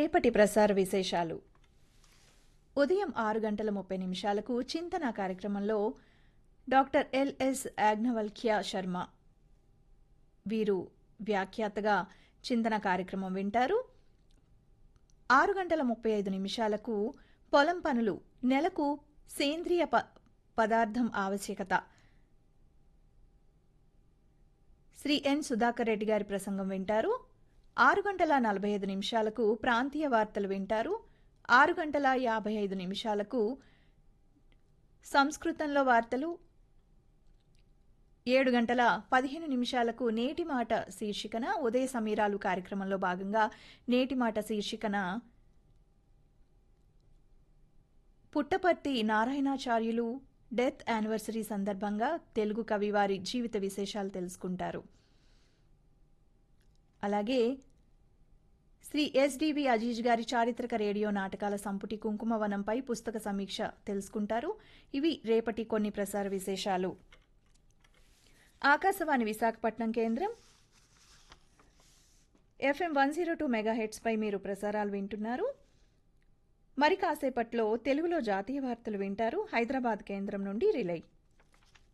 రేపటి ప్రసార విశేషాలు ఉదయం ఆరు గంటల ముప్పై నిమిషాలకు చింతన కార్యక్రమంలో డాక్టర్ ఎల్ఎస్ యాజ్ఞవల్క్య శర్మ వీరు వ్యాఖ్యాతగా చింతన కార్యక్రమం వింటారు ఆరు గంటల ముప్పై ఐదు నిమిషాలకు పొలం పనులు నెలకు సేంద్రియ ప పదార్థం ఆవశ్యకత శ్రీ ఎన్ సుధాకర్ రెడ్డి గారి ప్రసంగం వింటారు ఆరు గంటల నలభై ఐదు నిమిషాలకు ప్రాంతీయ వార్తలు వింటారు ఆరు గంటల యాభై ఐదు నిమిషాలకు సంస్కృతంలో వార్తలు ఏడు గంటల పదిహేను నిమిషాలకు నేటి మాట శీర్షికన ఉదయ సమీరాలు కార్యక్రమంలో భాగంగా నేటి మాట శీర్షికన పుట్టపర్తి నారాయణాచార్యులు డెత్ యానివర్సరీ సందర్భంగా తెలుగు కవి వారి జీవిత విశేషాలు తెలుసుకుంటారు అలాగే శ్రీ ఎస్డివి అజీజ్ గారి చారిత్రక రేడియో నాటకాల సంపుటి కుంకుమవనంపై పుస్తక సమీక్ష తెలుసుకుంటారు ఇవి రేపటి కొన్ని ప్రసార విశేషాలు ఆకాశవాణి విశాఖపట్నం కేంద్రం ఎఫ్ఎం వన్ జీరో టూ మెగాహెట్స్పై మీరు ప్రసారాలు వింటున్నారు మరి కాసేపట్లో తెలుగులో జాతీయ వార్తలు వింటారు హైదరాబాద్ కేంద్రం నుండి రిలై